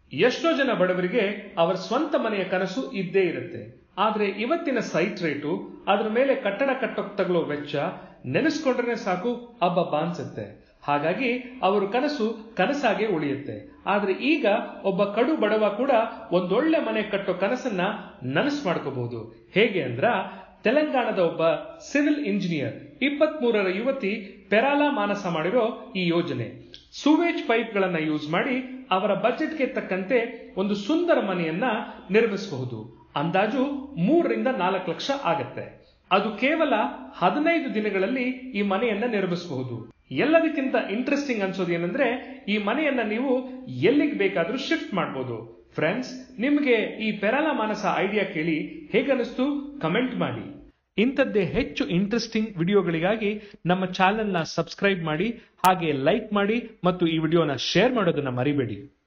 ಎಷ್ಟೋ ಜನ ಬಡವರಿಗೆ ಅವರ ಸ್ವಂತ ಮನೆಯ ಕನಸು ಇದ್ದೇ ಇರುತ್ತೆ ಆದ್ರೆ ಇವತ್ತಿನ ಸೈಟ್ ರೇಟು ಅದ್ರ ಮೇಲೆ ಕಟ್ಟಡ ಕಟ್ಟೋಕ್ ತಗಲೋ ವೆಚ್ಚ ನೆನೆಸ್ಕೊಂಡ್ರೆ ಸಾಕು ಅಬ್ಬಬ್ಬ ಅನ್ಸುತ್ತೆ ಹಾಗಾಗಿ ಅವರು ಕನಸು ಕನಸಾಗೆ ಉಳಿಯುತ್ತೆ ಆದ್ರೆ ಈಗ ಒಬ್ಬ ಕಡು ಬಡವ ಕೂಡ ಒಂದೊಳ್ಳೆ ಮನೆ ಕಟ್ಟೋ ಕನಸನ್ನ ನನಸು ಮಾಡ್ಕೋಬಹುದು ಹೇಗೆ ಅಂದ್ರ ತೆಲಂಗಾಣದ ಒಬ್ಬ ಸಿವಿಲ್ ಇಂಜಿನಿಯರ್ ಇಪ್ಪತ್ತ್ ಮೂರರ ಯುವತಿ ಪೆರಾಲಾ ಮಾನಸ ಮಾಡಿರೋ ಈ ಯೋಜನೆ ಸೂವೇಜ್ ಪೈಪ್ಗಳನ್ನ ಯೂಸ್ ಮಾಡಿ ಅವರ ಬಜೆಟ್ಗೆ ತಕ್ಕಂತೆ ಒಂದು ಸುಂದರ ಮನೆಯನ್ನ ನಿರ್ಮಿಸಬಹುದು ಅಂದಾಜು ಮೂರರಿಂದ ನಾಲ್ಕು ಲಕ್ಷ ಆಗತ್ತೆ ಅದು ಕೇವಲ ಹದಿನೈದು ದಿನಗಳಲ್ಲಿ ಈ ಮನೆಯನ್ನ ನಿರ್ಮಿಸಬಹುದು ಎಲ್ಲದಕ್ಕಿಂತ ಇಂಟ್ರೆಸ್ಟಿಂಗ್ ಅನ್ಸೋದು ಏನಂದ್ರೆ ಈ ಮನೆಯನ್ನ ನೀವು ಎಲ್ಲಿಗೆ ಬೇಕಾದ್ರೂ ಶಿಫ್ಟ್ ಮಾಡಬಹುದು ಫ್ರೆಂಡ್ಸ್ ನಿಮಗೆ ಈ ಪೆರಾಲ ಮಾನಸ ಐಡಿಯಾ ಕೇಳಿ ಹೇಗನಿಸ್ತು ಕಮೆಂಟ್ ಮಾಡಿ ಇಂಥದ್ದೇ ಹೆಚ್ಚು ಇಂಟ್ರೆಸ್ಟಿಂಗ್ ವಿಡಿಯೋಗಳಿಗಾಗಿ ನಮ್ಮ ಚಾನೆಲ್ನ ಸಬ್ಸ್ಕ್ರೈಬ್ ಮಾಡಿ ಹಾಗೆ ಲೈಕ್ ಮಾಡಿ ಮತ್ತು ಈ ವಿಡಿಯೋನ ಶೇರ್ ಮಾಡೋದನ್ನ ಮರಿಬೇಡಿ